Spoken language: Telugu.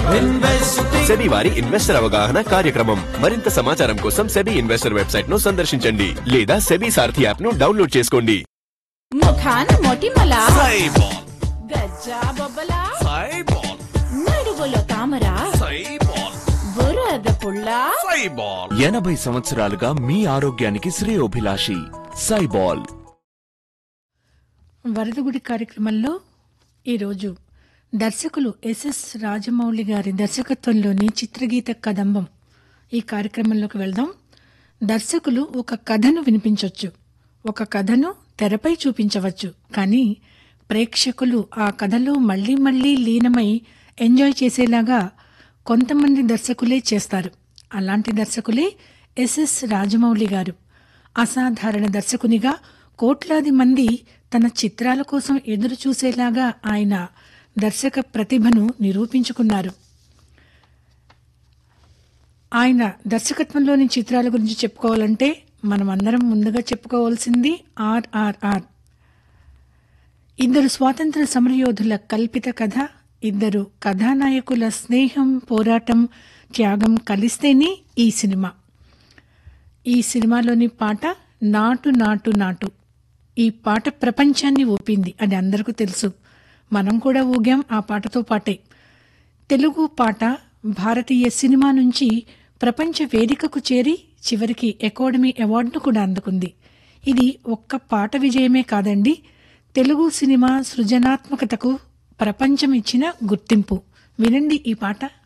సెబీ వారి ఇన్వెస్టర్ అవగాహన కార్యక్రమం మరింత సమాచారం కోసం సెబీ ఇన్వెస్టర్ వెబ్సైట్ ను సందర్శించండి లేదా సెబీ సారథి యాప్ ను డౌన్లోడ్ చేసుకోండి ముఖాన మొటిమల గజ్జా బొబ్బల నడుగులో తామర బురద పుల్ల ఎనభై సంవత్సరాలుగా మీ ఆరోగ్యానికి శ్రేయోభిలాషి సైబాల్ వరదగుడి కార్యక్రమంలో ఈరోజు దర్శకులు ఎస్ఎస్ రాజమౌళి గారి దర్శకత్వంలోని చిత్రగీత కదంబం ఈ కార్యక్రమంలోకి వెళ్దాం దర్శకులు ఒక కథను వినిపించవచ్చు ఒక కథను తెరపై చూపించవచ్చు కానీ ప్రేక్షకులు ఆ కథలో మళ్లీ మళ్లీ లీనమై ఎంజాయ్ చేసేలాగా కొంతమంది దర్శకులే చేస్తారు అలాంటి దర్శకులే ఎస్ఎస్ రాజమౌళి గారు అసాధారణ దర్శకునిగా కోట్లాది మంది తన చిత్రాల కోసం ఎదురు చూసేలాగా ఆయన దర్శక ప్రతిభను నిరూపించుకున్నారు ఆయన దర్శకత్వంలోని చిత్రాల గురించి చెప్పుకోవాలంటే మనం అందరం ముందుగా చెప్పుకోవాల్సింది ఆర్ఆర్ఆర్ ఇద్దరు స్వాతంత్ర సమరయోధుల కల్పిత కథ ఇద్దరు కథానాయకుల స్నేహం పోరాటం త్యాగం కలిస్తేనే ఈ సినిమా ఈ సినిమాలోని పాట నాటు నాటు నాటు ఈ పాట ప్రపంచాన్ని ఊపింది అది అందరికీ తెలుసు మనం కూడా ఊగాం ఆ పాటతో పాటే తెలుగు పాట భారతీయ సినిమా నుంచి ప్రపంచ వేదికకు చేరి చివరికి అకాడమీ అవార్డును కూడా అందుకుంది ఇది ఒక్క పాట విజయమే కాదండి తెలుగు సినిమా సృజనాత్మకతకు ప్రపంచం ఇచ్చిన గుర్తింపు వినండి ఈ పాట